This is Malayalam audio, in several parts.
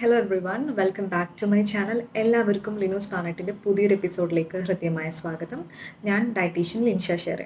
hello everyone welcome back to my channel എല്ലാവർക്കും ലിനോസ് പ്ലാനറ്റിൻ്റെ പുതിയൊരു എപ്പിസോഡിലേക്ക് ഹൃദ്യമായ സ്വാഗതം ഞാൻ ഡയറ്റീഷ്യൻ ലിൻഷ ഷെറെ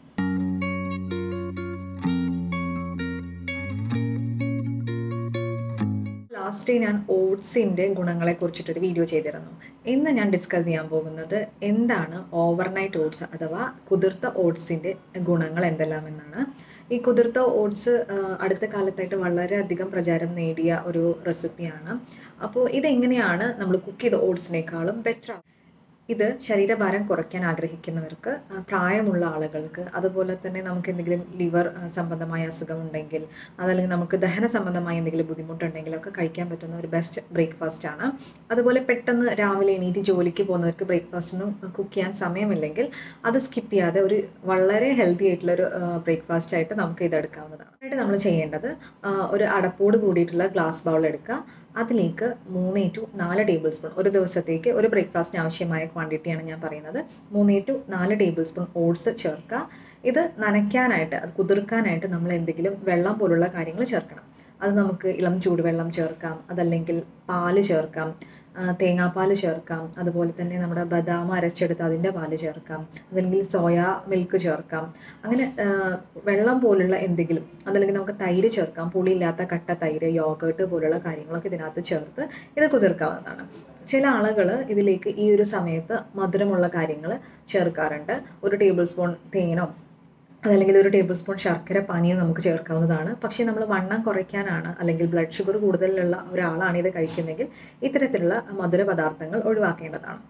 ലാസ്റ്റ് ഞാൻ ഓട്സിൻ്റെ ഗുണങ്ങളെ കുറിച്ചിട്ടൊരു വീഡിയോ ചെയ്തിരുന്നു ഇന്ന് ഞാൻ ഡിസ്കസ് ചെയ്യാൻ പോകുന്നത് എന്താണ് ഓവർനൈറ്റ് ഓട്സ് അഥവാ കുതിർത്ത ഓട്സിൻ്റെ ഗുണങ്ങൾ എന്തെല്ലാം എന്നാണ് ഈ കുതിർത്ത ഓട്സ് അടുത്ത കാലത്തായിട്ട് വളരെയധികം പ്രചാരം നേടിയ ഒരു റെസിപ്പിയാണ് അപ്പോൾ ഇതെങ്ങനെയാണ് നമ്മൾ കുക്ക് ചെയ്ത ഓട്സിനേക്കാളും ബെറ്റർ ഇത് ശരീരഭാരം കുറയ്ക്കാൻ ആഗ്രഹിക്കുന്നവർക്ക് ആ, പ്രായമുള്ള ആളുകൾക്ക് അതുപോലെ തന്നെ നമുക്ക് എന്തെങ്കിലും ലിവർ ആ, സംബന്ധമായ അസുഖം ഉണ്ടെങ്കിൽ അതല്ലെങ്കിൽ നമുക്ക് ദഹന സംബന്ധമായ എന്തെങ്കിലും ബുദ്ധിമുട്ടുണ്ടെങ്കിൽ ഒക്കെ കഴിക്കാൻ പറ്റുന്ന ഒരു ബെസ്റ്റ് ബ്രേക്ക്ഫാസ്റ്റ് ആണ് അതുപോലെ പെട്ടെന്ന് രാവിലെ എണീറ്റ് ജോലിക്ക് പോകുന്നവർക്ക് ബ്രേക്ക്ഫാസ്റ്റ് ഒന്നും കുക്ക് ചെയ്യാൻ സമയമില്ലെങ്കിൽ അത് സ്കിപ്പ് ചെയ്യാതെ ഒരു വളരെ ഹെൽത്തി ആയിട്ടുള്ള ഒരു ബ്രേക്ക്ഫാസ്റ്റ് ആയിട്ട് നമുക്ക് ഇത് എടുക്കാവുന്നതാണ് ആയിട്ട് നമ്മൾ ചെയ്യേണ്ടത് ആ, ഒരു അടപ്പോട് കൂടിയിട്ടുള്ള ഗ്ലാസ് ബൗൾ എടുക്കുക അതിലേക്ക് മൂന്ന് ടു നാല് ടേബിൾ സ്പൂൺ ഒരു ദിവസത്തേക്ക് ഒരു ബ്രേക്ക്ഫാസ്റ്റിന് ആവശ്യമായ ക്വാണ്ടിറ്റിയാണ് ഞാൻ പറയുന്നത് മൂന്ന് ടു നാല് ടേബിൾ സ്പൂൺ ഓട്സ് ചേർക്കുക ഇത് നനയ്ക്കാനായിട്ട് അത് കുതിർക്കാനായിട്ട് നമ്മൾ എന്തെങ്കിലും വെള്ളം പോലുള്ള കാര്യങ്ങൾ ചേർക്കണം അത് നമുക്ക് ഇളം ചൂടുവെള്ളം ചേർക്കാം അതല്ലെങ്കിൽ പാല് ചേർക്കാം ആ, തേങ്ങാപ്പാൽ ചേർക്കാം അതുപോലെ തന്നെ നമ്മുടെ ബദാം അരച്ചെടുത്ത് അതിൻ്റെ പാല് ചേർക്കാം അതല്ലെങ്കിൽ സോയ മിൽക്ക് ചേർക്കാം അങ്ങനെ ആ, വെള്ളം പോലുള്ള എന്തെങ്കിലും അതല്ലെങ്കിൽ നമുക്ക് തൈര് ചേർക്കാം പുളിയില്ലാത്ത കട്ട തൈര് യോഗേട്ട് പോലുള്ള കാര്യങ്ങളൊക്കെ ഇതിനകത്ത് ചേർത്ത് ഇത് കുതിർക്കാവുന്നതാണ് ചില ആളുകൾ ഇതിലേക്ക് ഈ ഒരു സമയത്ത് മധുരമുള്ള കാര്യങ്ങൾ ചേർക്കാറുണ്ട് ഒരു ടേബിൾ സ്പൂൺ തേനോ അതല്ലെങ്കിൽ ഒരു ടേബിൾ സ്പൂൺ ശർക്കര പാനീയം നമുക്ക് ചേർക്കാവുന്നതാണ് പക്ഷേ നമ്മൾ വണ്ണം കുറയ്ക്കാനാണ് അല്ലെങ്കിൽ ബ്ലഡ് ഷുഗർ കൂടുതലുള്ള ഒരാളാണ് ഇത് കഴിക്കുന്നതെങ്കിൽ ഇത്തരത്തിലുള്ള മധുര പദാർത്ഥങ്ങൾ ഒഴിവാക്കേണ്ടതാണ്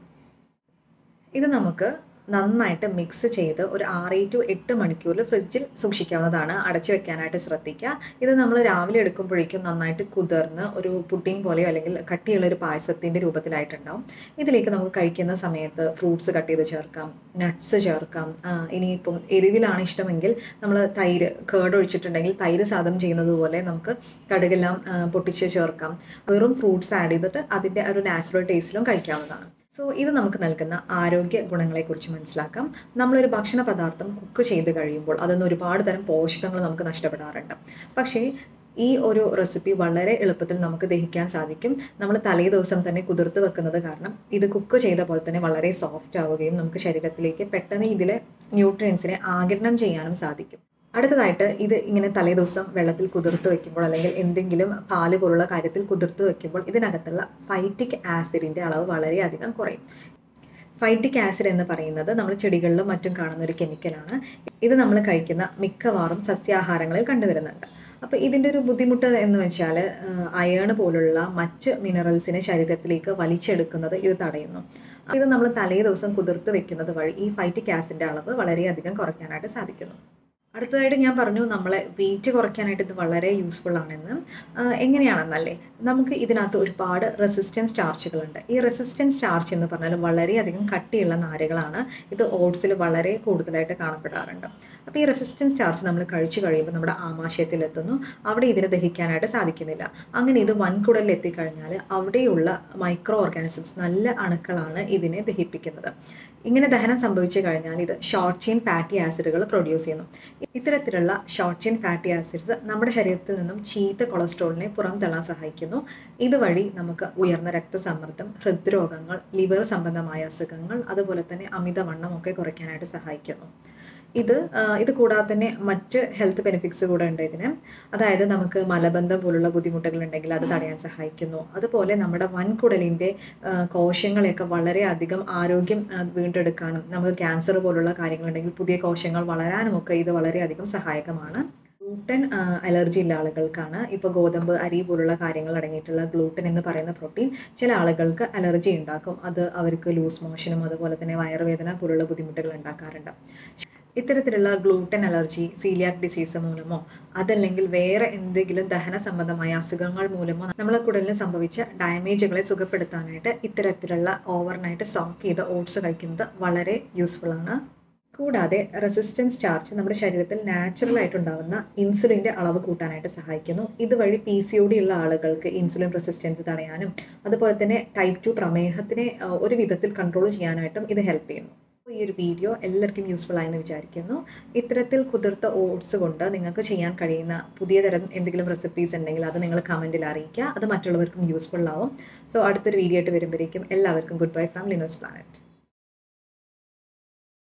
ഇത് നമുക്ക് നന്നായിട്ട് മിക്സ് ചെയ്ത് ഒരു ആറ് ടു എട്ട് മണിക്കൂർ ഫ്രിഡ്ജിൽ സൂക്ഷിക്കാവുന്നതാണ് അടച്ചു വെക്കാനായിട്ട് ശ്രദ്ധിക്കുക ഇത് നമ്മൾ രാവിലെ എടുക്കുമ്പോഴേക്കും നന്നായിട്ട് കുതിർന്ന് ഒരു പുഡിംഗ് പോലെയോ അല്ലെങ്കിൽ കട്ടിയുള്ള ഒരു പായസത്തിൻ്റെ രൂപത്തിലായിട്ടുണ്ടാവും ഇതിലേക്ക് നമുക്ക് കഴിക്കുന്ന സമയത്ത് ഫ്രൂട്ട്സ് കട്ട് ചെയ്ത് ചേർക്കാം നട്ട്സ് ചേർക്കാം ആ, ഇനിയിപ്പം എരിവിലാണ് ഇഷ്ടമെങ്കിൽ നമ്മൾ തൈര് കേട് ഒഴിച്ചിട്ടുണ്ടെങ്കിൽ തൈര് സാദം ചെയ്യുന്നത് പോലെ നമുക്ക് കടുകെല്ലാം ആ, പൊട്ടിച്ച് ചേർക്കാം വെറും ഫ്രൂട്ട്സ് ആഡ് ചെയ്തിട്ട് അതിൻ്റെ ഒരു നാച്ചുറൽ ടേസ്റ്റിലും കഴിക്കാവുന്നതാണ് സോ ഇത് നമുക്ക് നൽകുന്ന ആരോഗ്യ ഗുണങ്ങളെക്കുറിച്ച് മനസ്സിലാക്കാം നമ്മളൊരു ഭക്ഷണ പദാർത്ഥം കുക്ക് ചെയ്ത് കഴിയുമ്പോൾ അതിൽ ഒരുപാട് തരം പോഷകങ്ങൾ നമുക്ക് നഷ്ടപ്പെടാറുണ്ട് പക്ഷേ ഈ ഒരു റെസിപ്പി വളരെ എളുപ്പത്തിൽ നമുക്ക് ദഹിക്കാൻ സാധിക്കും നമ്മൾ തലേ ദിവസം തന്നെ കുതിർത്ത് വെക്കുന്നത് കാരണം ഇത് കുക്ക് ചെയ്ത പോലെ തന്നെ വളരെ സോഫ്റ്റ് ആവുകയും നമുക്ക് ശരീരത്തിലേക്ക് പെട്ടെന്ന് ഇതിലെ ന്യൂട്രിയൻസിനെ ആഗിരണം ചെയ്യാനും സാധിക്കും അടുത്തതായിട്ട് ഇത് ഇങ്ങനെ തലേ ദിവസം വെള്ളത്തിൽ കുതിർത്ത് വെക്കുമ്പോൾ അല്ലെങ്കിൽ എന്തെങ്കിലും പാല് പോലുള്ള കാര്യത്തിൽ കുതിർത്ത് വെക്കുമ്പോൾ ഇതിനകത്തുള്ള ഫൈറ്റിക് ആസിഡിൻ്റെ അളവ് വളരെയധികം കുറയും ഫൈറ്റിക് ആസിഡ് എന്ന് പറയുന്നത് നമ്മൾ ചെടികളിലും മറ്റും കാണുന്ന ഒരു കെമിക്കലാണ് ഇത് നമ്മൾ കഴിക്കുന്ന മിക്കവാറും സസ്യാഹാരങ്ങളിൽ കണ്ടുവരുന്നുണ്ട് അപ്പോൾ ഇതിൻ്റെ ഒരു ബുദ്ധിമുട്ട് എന്ന് വെച്ചാൽ അയേൺ പോലുള്ള മറ്റ് മിനറൽസിനെ ശരീരത്തിലേക്ക് വലിച്ചെടുക്കുന്നത് ഇത് തടയുന്നു അപ്പോൾ ഇത് നമ്മൾ തലേ ദിവസം കുതിർത്ത് വെക്കുന്നത് വഴി ഈ ഫൈറ്റിക് ആസിഡിൻ്റെ അളവ് വളരെയധികം കുറയ്ക്കാനായിട്ട് സാധിക്കുന്നു അടുത്തതായിട്ട് ഞാൻ പറഞ്ഞു നമ്മളെ വെയിറ്റ് കുറയ്ക്കാനായിട്ട് ഇത് വളരെ യൂസ്ഫുൾ ആണെന്ന് ആഹ് എങ്ങനെയാണെന്നല്ലേ നമുക്ക് ഇതിനകത്ത് ഒരുപാട് റെസിസ്റ്റൻസ് സ്റ്റാർച്ചുകളുണ്ട് ഈ റെസിസ്റ്റൻസ് സ്റ്റാർച്ച് എന്ന് പറഞ്ഞാൽ വളരെയധികം കട്ടിയുള്ള നാരുകളാണ് ഇത് ഓട്സിൽ വളരെ കൂടുതലായിട്ട് കാണപ്പെടാറുണ്ട് അപ്പോൾ ഈ റെസിസ്റ്റൻസ് സ്റ്റാർച്ച് നമ്മൾ കഴിച്ചു കഴിയുമ്പോൾ നമ്മുടെ ആമാശയത്തിൽ എത്തുന്നു അവിടെ ഇതിനെ ദഹിക്കാനായിട്ട് സാധിക്കുന്നില്ല അങ്ങനെ ഇത് വൻകുടലിൽ എത്തിക്കഴിഞ്ഞാൽ അവിടെയുള്ള മൈക്രോ ഓർഗാനിസംസ് നല്ല അണുക്കളാണ് ഇതിനെ ദഹിപ്പിക്കുന്നത് ഇങ്ങനെ ദഹനം സംഭവിച്ചു കഴിഞ്ഞാൽ ഇത് ഷോർട്ട് ചെയിൻ ഫാറ്റി ആസിഡുകൾ പ്രൊഡ്യൂസ് ചെയ്യുന്നു ഇത്തരത്തിലുള്ള ഷോർട്ട് ചെയിൻ ഫാറ്റി ആസിഡ്സ് നമ്മുടെ ശരീരത്തിൽ നിന്നും ചീത്ത കൊളസ്ട്രോളിനെ പുറംതള്ളാൻ സഹായിക്കുന്നു ഇതുവഴി നമുക്ക് ഉയർന്ന രക്തസമ്മർദ്ദം ഹൃദ്രോഗങ്ങൾ ലിവർ സംബന്ധമായ അസുഖങ്ങൾ അതുപോലെ തന്നെ അമിതവണ്ണം ഒക്കെ കുറയ്ക്കാനായിട്ട് സഹായിക്കുന്നു ഇത് ആ, ഇത് കൂടാതെ തന്നെ മറ്റ് ഹെൽത്ത് ബെനിഫിറ്റ്സ് കൂടെ ഉണ്ട് ഇതിന് അതായത് നമുക്ക് മലബന്ധം പോലുള്ള ബുദ്ധിമുട്ടുകൾ ഉണ്ടെങ്കിൽ അത് തടയാൻ സഹായിക്കുന്നു അതുപോലെ നമ്മുടെ വൻകുടലിൻ്റെ ആ, കോശങ്ങളെയൊക്കെ വളരെയധികം ആരോഗ്യം ആ, വീണ്ടെടുക്കാനും നമുക്ക് ക്യാൻസർ പോലുള്ള കാര്യങ്ങളുണ്ടെങ്കിൽ പുതിയ കോശങ്ങൾ വളരാനും ഒക്കെ ഇത് വളരെയധികം സഹായകമാണ് ഗ്ലൂട്ടൻ അലർജി ഉള്ള ആളുകൾക്കാണ് ഇപ്പോൾ ഗോതമ്പ് അരി പോലുള്ള കാര്യങ്ങൾ അടങ്ങിയിട്ടുള്ള ഗ്ലൂട്ടൻ എന്ന് പറയുന്ന പ്രോട്ടീൻ ചില ആളുകൾക്ക് അലർജി ഉണ്ടാക്കും അത് അവർക്ക് ലൂസ് മോഷനും അതുപോലെ തന്നെ വയറുവേദന പോലുള്ള ബുദ്ധിമുട്ടുകൾ ഉണ്ടാക്കാറുണ്ട് ഇത്തരത്തിലുള്ള ഗ്ലൂട്ടൻ അലർജി സീലിയാക് ഡിസീസ് മൂലമോ അതല്ലെങ്കിൽ വേറെ എന്തെങ്കിലും ദഹന സംബന്ധമായ അസുഖങ്ങൾ മൂലമോ നമ്മളെ കുടലിന് സംഭവിച്ച ഡാമേജുകളെ സുഖപ്പെടുത്താനായിട്ട് ഇത്തരത്തിലുള്ള ഓവർനൈറ്റ് സോക്ക് ചെയ്ത ഓട്സ് കഴിക്കുന്നത് വളരെ യൂസ്ഫുൾ ആണ് കൂടാതെ റെസിസ്റ്റൻസ് ചാർജ് നമ്മുടെ ശരീരത്തിൽ നാച്ചുറൽ ആയിട്ടുണ്ടാകുന്ന ഇൻസുലിൻ്റെ അളവ് കൂട്ടാനായിട്ട് സഹായിക്കുന്നു ഇതുവഴി പി സി ഒ ഡി ഉള്ള ആളുകൾക്ക് ഇൻസുലിൻ റെസിസ്റ്റൻസ് തടയാനും അതുപോലെ തന്നെ ടൈപ്പ് ടു പ്രമേഹത്തിനെ ആ, ഒരു വിധത്തിൽ കൺട്രോൾ ചെയ്യാനായിട്ടും ഇത് ഹെൽപ്പ് ചെയ്യുന്നു ഈ ഒരു വീഡിയോ എല്ലാവർക്കും യൂസ്ഫുൾ ആയെന്ന് വിചാരിക്കുന്നു ഇത്തരത്തിൽ കുതിർത്ത ഓട്സ് കൊണ്ട് നിങ്ങൾക്ക് ചെയ്യാൻ കഴിയുന്ന പുതിയ തരം എന്തെങ്കിലും റെസിപ്പീസ് ഉണ്ടെങ്കിൽ അത് നിങ്ങൾ കമൻറ്റിൽ അറിയിക്കുക അത് മറ്റുള്ളവർക്കും യൂസ്ഫുൾ ആവും സോ അടുത്തൊരു വീഡിയോ ആയിട്ട് വരുമ്പോഴേക്കും എല്ലാവർക്കും goodbye from Lino's planet